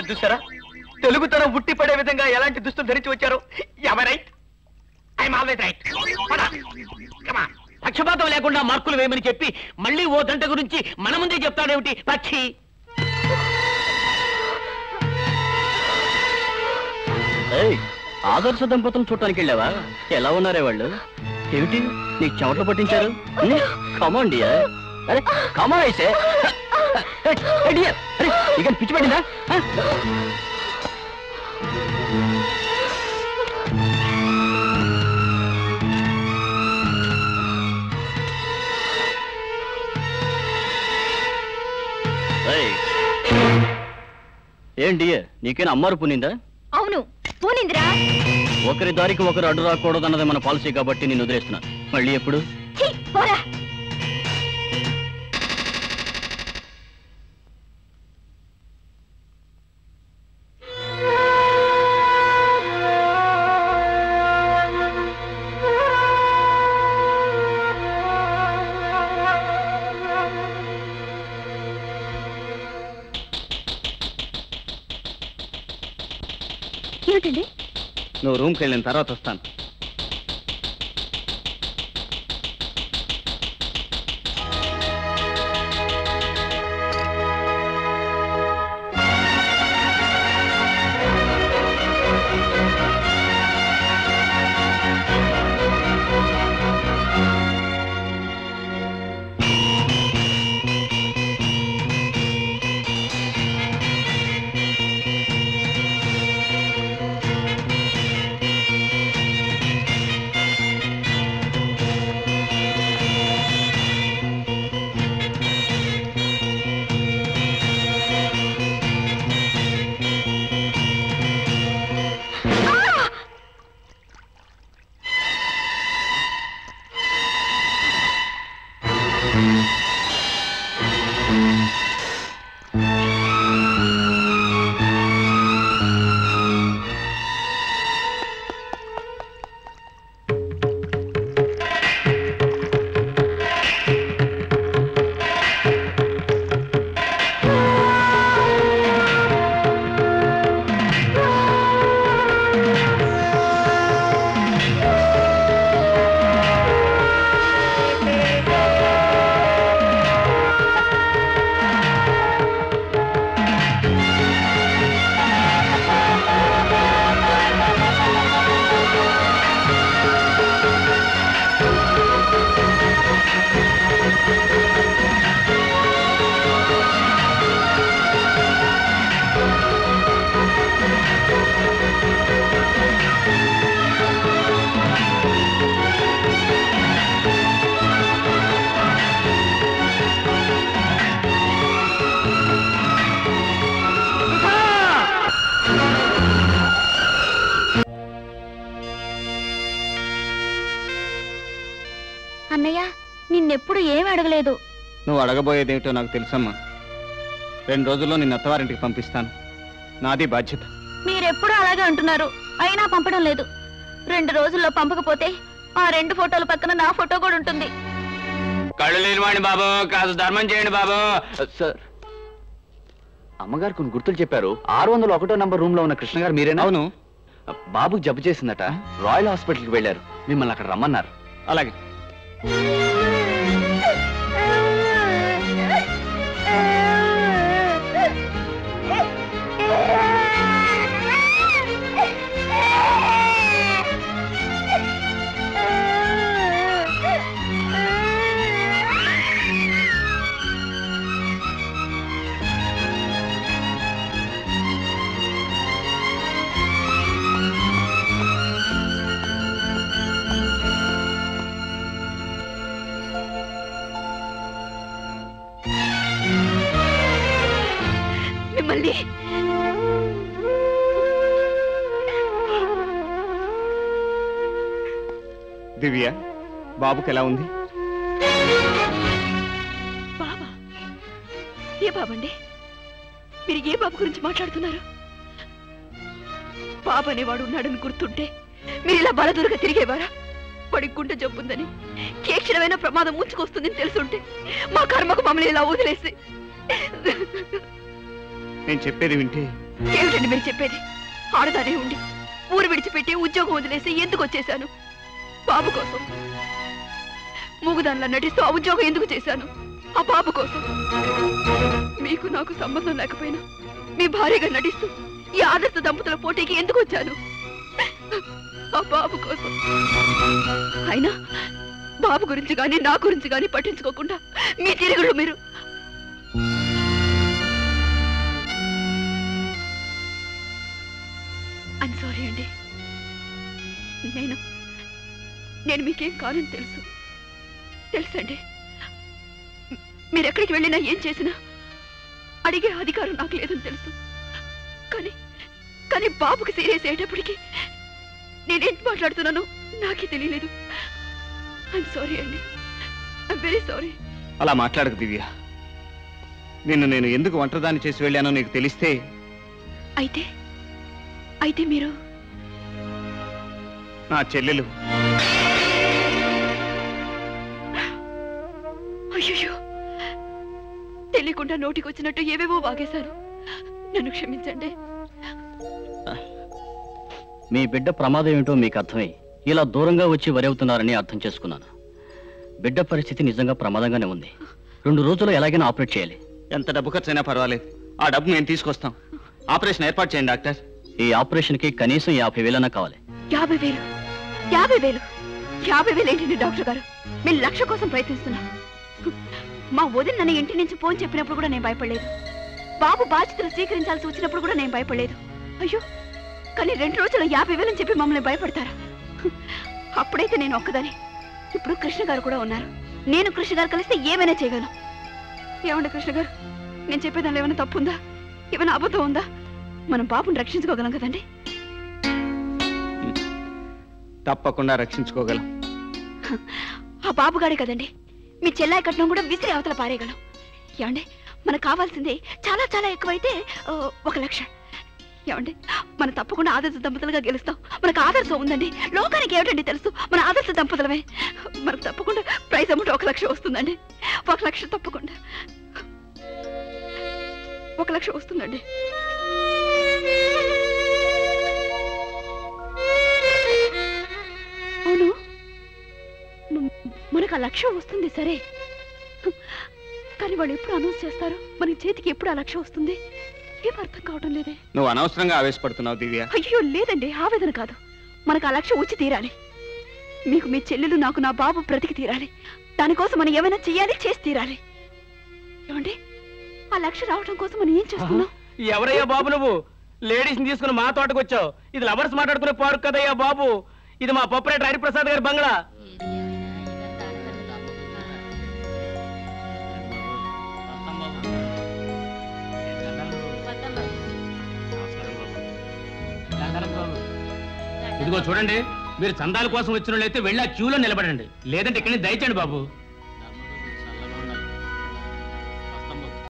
చేస్తున్నారు చూసారా తెలుగుతనం ఉట్టి పడే విధంగా ఎలాంటి దుస్తులు ధరించి వచ్చారు ఎవరైట్ ఐఎమ్ ఆల్వేస్ రైట్ పక్షపాతం లేకుండా మార్కులు వేయమని చెప్పి మళ్ళీ ఓ గంట గురించి మన ముందే చెప్తాడేమిటి పక్షి ఆదర్శ దంపతులు చూడటానికి వెళ్ళావా ఎలా ఉన్నారే వాళ్ళు ఏమిటి నీకు చెమటలు పట్టించారు కమాండి అరే కమా అయితే ఇక పిచ్చి పట్టిందా ఆ? ఏయ్. ఏంటి నీకేనా అమ్మారు పునిందా అవును పూనిందిరా ఒకరి దారికి ఒకరు అడ్డు రాకూడదన్నది మన పాలసీ కాబట్టి నేను వదిలేస్తున్నాను మళ్ళీ ఎప్పుడు ఛీ, పోరా ఏమిటండి నువ్వు రూమ్కి వెళ్ళిన తర్వాత వస్తాను అన్నయ్య నిన్నెప్పుడు ఏం అడగలేదు నువ్వు అడగబోయేదేమిటో నాకు తెలుసమ్మా రెండు రోజుల్లో నిన్ను అత్తవారింటికి పంపిస్తాను నాది బాధ్యత మీరెప్పుడు అలాగే అంటున్నారు అయినా పంపడం లేదు రెండు రోజుల్లో పంపకపోతే ఆ రెండు ఫోటోల పక్కన నా ఫోటో కూడా ఉంటుంది కళ్ళు లేనివాడిని బాబు కాదు ధర్మం చేయండి బాబు సార్ అమ్మగారు కొన్ని గుర్తులు చెప్పారు ఆరు వందల ఒకటో నంబర్ రూమ్ లో ఉన్న కృష్ణ గారు మీరేనా అవును బాబుకి జబ్బు చేసిందట రాయల్ హాస్పిటల్కి వెళ్ళారు మిమ్మల్ని అక్కడ రమ్మన్నారు అలాగే మిమ్మల్ని దివ్య బాబుకి ఎలా ఉంది బాబా ఏ బాబండి మీరు ఏ బాబు గురించి మాట్లాడుతున్నారు బాబు అనేవాడు ఉన్నాడని గుర్తుంటే మీరు ఇలా బలదూరగా తిరిగేవారా పడి గుండె జబ్బుందని ఏ క్షణమైన ప్రమాదం ముంచుకొస్తుందని తెలుసుంటే మా కర్మకు మమ్మల్ని ఇలా వదిలేసి నేను చెప్పేది వింటే ఏమిటండి మీరు చెప్పేది ఆడదానే ఉండి ఊరు విడిచిపెట్టి ఉద్యోగం వదిలేసి ఎందుకు వచ్చేశాను బాబు కోసం మూగుదానిలా నటిస్తూ ఆ ఉద్యోగం ఎందుకు చేశాను ఆ బాబు కోసం మీకు నాకు సంబంధం లేకపోయినా మీ భార్యగా నటిస్తూ ఈ ఆదర్శ దంపతుల పోటీకి ఎందుకు వచ్చాను ఆ బాబు కోసం అయినా బాబు గురించి కానీ నా గురించి కానీ పట్టించుకోకుండా మీ తిరుగుళ్ళు మీరు ఐమ్ సారీ అండి నేను నేను మీకేం కానని తెలుసు తెలుసండి మ్- మీరు ఎక్కడికి వెళ్ళినా ఏం చేసినా అడిగే అధికారం నాకు లేదని తెలుసు కానీ కానీ బాబుకి సీరియస్ అయ్యేటప్పటికి నేనేం మాట్లాడుతున్నానో నాకే తెలియలేదు ఐమ్ సారీ అండి ఐమ్ వెరీ సారీ అలా మాట్లాడకు దివ్య నిన్ను నేను ఎందుకు ఒంటరిదాన్ని చేసి వెళ్ళానో నీకు తెలిస్తే అయితే అయితే మీరు నా చెల్లెలు అయ్యో తెలియకుండా నోటికి వచ్చినట్టు ఏవేవో వాగేశాను నన్ను క్షమించండి మీ బిడ్డ ప్రమాదం ఏమిటో మీకు అర్థమై ఇలా దూరంగా వచ్చి వరవుతున్నారని అర్థం చేసుకున్నాను బిడ్డ పరిస్థితి నిజంగా ప్రమాదంగానే ఉంది రెండు రోజులు ఎలాగైనా ఆపరేట్ చేయాలి ఎంత డబ్బు ఖర్చైనా పర్వాలేదు ఆ డబ్బు మేము తీసుకొస్తాం ఆపరేషన్ ఏర్పాటు చేయండి డాక్టర్ ఈ ఆపరేషన్కి కనీసం యాభై వేలన్నా కావాలి యాభై వేలు యాభై వేలు యాభై వేలు ఏంటండి డాక్టర్ గారు మేము లక్ష కోసం ప్రయత్నిస్తున్నాం మా వదిన నన్ను ఇంటి నుంచి ఫోన్ చెప్పినప్పుడు కూడా నేను భయపడలేదు బాబు బాధ్యతలు స్వీకరించాల్సి వచ్చినప్పుడు కూడా నేను భయపడలేదు అయ్యో కానీ రెండు రోజులు యాభై వేలని చెప్పి మమ్మల్ని భయపడతారా అప్పుడైతే నేను ఒక్కదాని ఇప్పుడు కృష్ణ గారు కూడా ఉన్నారు నేను కృష్ణ గారు కలిస్తే ఏమైనా చేయగలను ఏమండి కృష్ణ గారు నేను చెప్పేదానిలో ఏమైనా తప్పు ఉందా ఏమైనా అబద్ధం ఉందా మనం బాబుని రక్షించుకోగలం కదండి తప్పకుండా రక్షించుకోగలం ఆ బాబుగాడే కదండి మీ చెల్లాయి కట్నం కూడా విసిరి అవతల పారేయగలం ఏమండి మనకు కావాల్సింది చాలా చాలా ఎక్కువైతే ఆ, ఒక లక్ష ఏమండి మనం తప్పకుండా ఆదర్శ దంపతులుగా గెలుస్తాం మనకు ఆదర్శం ఉందండి లోకానికి ఏమిటండి తెలుసు మన ఆదర్శ దంపతులమే మనకు తప్పకుండా ప్రైజ్ అమౌంట్ ఒక లక్ష వస్తుందండి ఒక లక్ష తప్పకుండా ఒక లక్ష వస్తుందండి అవును మ- మనకు ఆ లక్ష్యం వస్తుంది సరే కానీ వాళ్ళు ఎప్పుడు అనౌన్స్ చేస్తారు మన చేతికి ఎప్పుడు ఆ లక్ష్యం వస్తుంది ఏం అర్థం కావడం లేదే నువ్వు అనవసరంగా ఆవేశపడుతున్నావు దివ్య అయ్యో లేదండి ఆవేదన కాదు మనకు ఆ లక్ష్యం వచ్చి తీరాలి మీకు మీ చెల్లెలు నాకు నా బాబు బ్రతికి తీరాలి దానికోసం మనం ఏమైనా చెయ్యాలి చేసి తీరాలి ఏమండి ఆ లక్ష్యం రావడం కోసం మనం ఏం చేస్తున్నాం ఎవరయ్యా బాబు నువ్వు లేడీస్ ని తీసుకుని మా తోటకు వచ్చావు ఇది లవర్స్ మాట్లాడుకునే పార్క్ కదయ్యా బాబు ఇది మా పప్పరేటర్ హరిప్రసాద్ గారి బంగ్లా ఇదిగో చూడండి మీరు చందాల కోసం వచ్చిన వాళ్ళైతే వెళ్ళి ఆ క్యూలో నిలబడండి లేదంటే ఇక్కడి నుంచి దయచండి బాబు